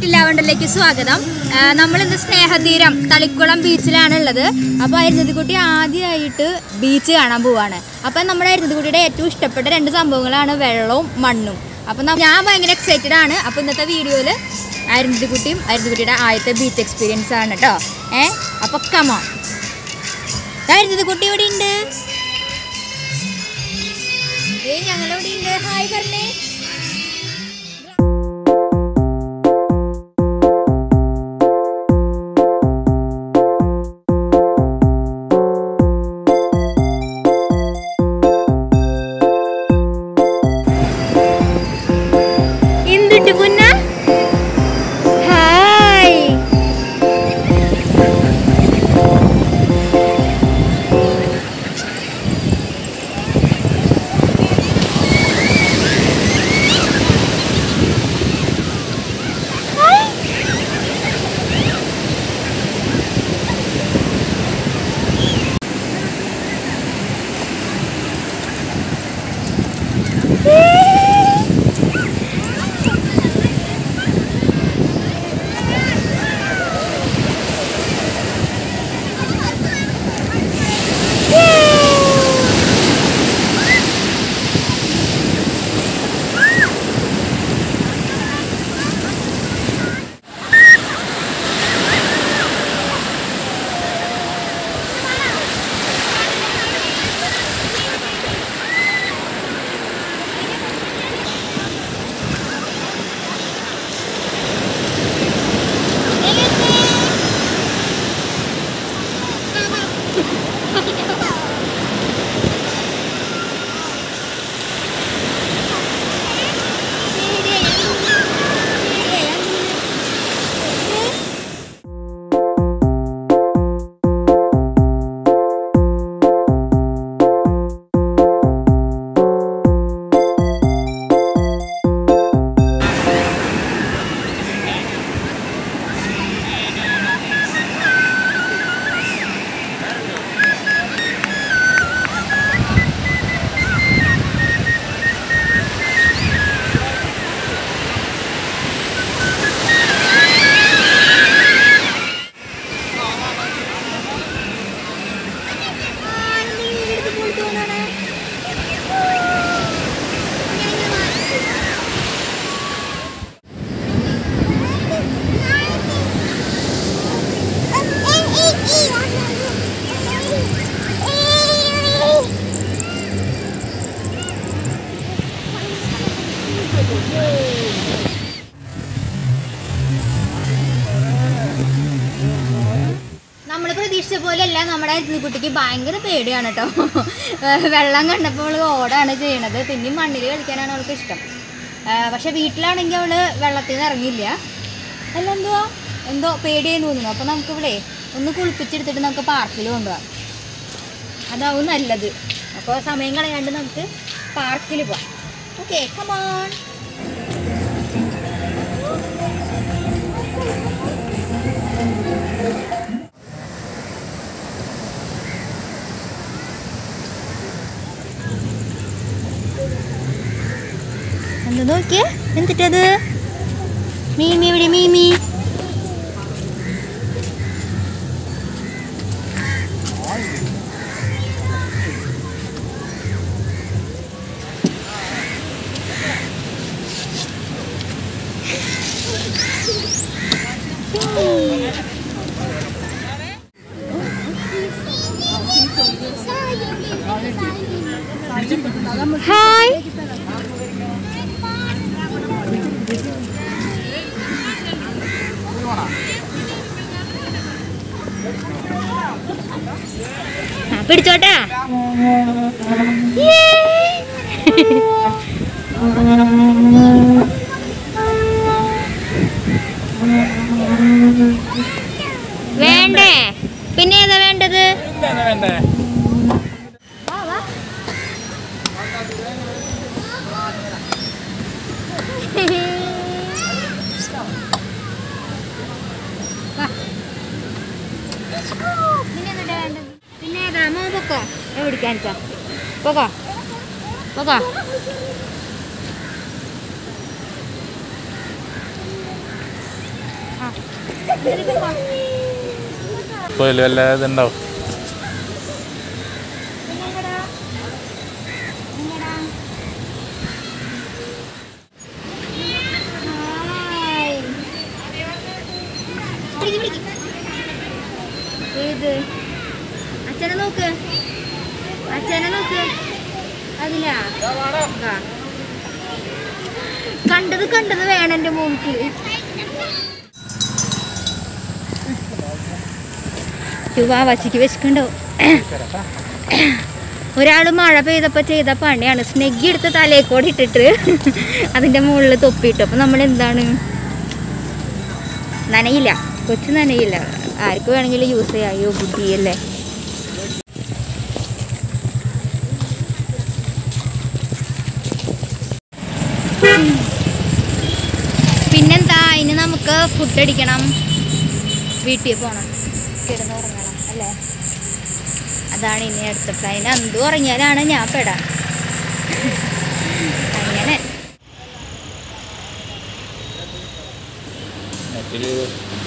ലിറ്റിലാവണ്ടലേക്ക് സ്വാഗതം നമ്മൾ ഇന്ന് സ്നേഹതീരം തളിക്കുളം ബീച്ചിലാണ് ഉള്ളത് അപ്പോൾ അരുന്നതിക്കുട്ടി ആദ്യമായിട്ട് ബീച്ച് കാണാൻ പോവാണ് അപ്പം നമ്മുടെ അരുന്നതിക്കുട്ടിയുടെ ഏറ്റവും ഇഷ്ടപ്പെട്ട രണ്ട് സംഭവങ്ങളാണ് വെള്ളവും മണ്ണും അപ്പം ന- ഞാൻ ഭയങ്കര എക്സൈറ്റഡ് ആണ് അപ്പോൾ ഇന്നത്തെ വീഡിയോയിൽ അരുന്നതിക്കുട്ടിയും അരുന്നതിക്കുട്ടിയുടെ ആദ്യത്തെ ബീച്ച് എക്സ്പീരിയൻസ് ആണ് കേട്ടോ ഏ അപ്പോൾ കമോ അരുന്നതിക്കുട്ടി ഇവിടെ ഉണ്ട് ഏയ് ഞങ്ങളിവിടെ ഉണ്ട് ഹായ് പറഞ്ഞേ എന്തുണ്ട് പുന്ന ഹായ് നമ്മൾ പ്രതീക്ഷിച്ച പോലെയല്ല നമ്മുടെ കുട്ടിക്ക് ഭയങ്കര പേടിയാണ് കേട്ടോ വെള്ളം കണ്ടപ്പോൾ അവൾ ഓടാണ് ചെയ്യണത് പിന്നെയും മണ്ണിൽ കളിക്കാനാണ് അവൾക്ക് ഇഷ്ടം ആ, പക്ഷെ വീട്ടിലാണെങ്കിൽ അവള് വെള്ളത്തിൽ നിന്ന് ഇറങ്ങിയില്ല അല്ല എന്തുവാ എന്തോ പേടിയായി തോന്നുന്നു അപ്പോൾ നമുക്ക് ഇവിടെ ഒന്ന് കുളിപ്പിച്ചെടുത്തിട്ട് നമുക്ക് പാർക്കിൽ കൊണ്ടുപോകാം അതാവും നല്ലത് അപ്പോൾ സമയം കളയാണ്ട് നമുക്ക് പാർക്കിൽ പോവാം ഓക്കെ കമോൺ എന്താ നോക്കിയേ എന്തിട്ടത് മീമി എവിടെ മീമി ഹായ് ആ, പിടിച്ചോട്ടാ വേണ്ടേ പിന്നെ ഏതാ വേണ്ടത് വാ. പിന്നെ എന്നിട്ടാ വേണ്ടത്? പിന്നെ ഏതാ മോ പൊക്കോ എവിടേക്കാൻ പൊക്കോ പൊക്കോ പോയാലും വല്ല ഇതുണ്ടാവും ഹായ്. പിടിക്ക്, പിടിക്ക്. ഏത് അച്ഛനെ നോക്ക് അച്ഛനെ നോക്ക് അതിലാ ആ. കണ്ടത് കണ്ടത് വേണം എൻ്റെ മോൾക്ക് വാവച്ചിക്ക് വിശക്കുണ്ടോ ഒരാൾ മഴ പെയ്തപ്പോൾ ചെയ്ത പണിയാണ് സ്നെഗ്ഗി എടുത്ത് തലേക്കോട് ഇട്ടിട്ട് അതിൻ്റെ മുകളിൽ തൊപ്പിയിട്ടു അപ്പം നമ്മൾ എന്താണ് നനയില്ല കൊച്ചു നനയില്ല ആർക്ക് വേണമെങ്കിലും യൂസ് ചെയ്യാം അയ്യോ ബുദ്ധിയല്ലേ പിന്നെന്താ ഇനി നമുക്ക് ഫുഡ് അടിക്കണം വീട്ടിൽ പോകണം കിടന്നുറങ്ങണം അല്ലേ അതാണ് ഇനി അടുത്ത പ്ലാൻ അന്തു ഉറങ്ങിയാലാണ് ഞാൻ പെടാ അങ്ങനെ മറ്റൊരു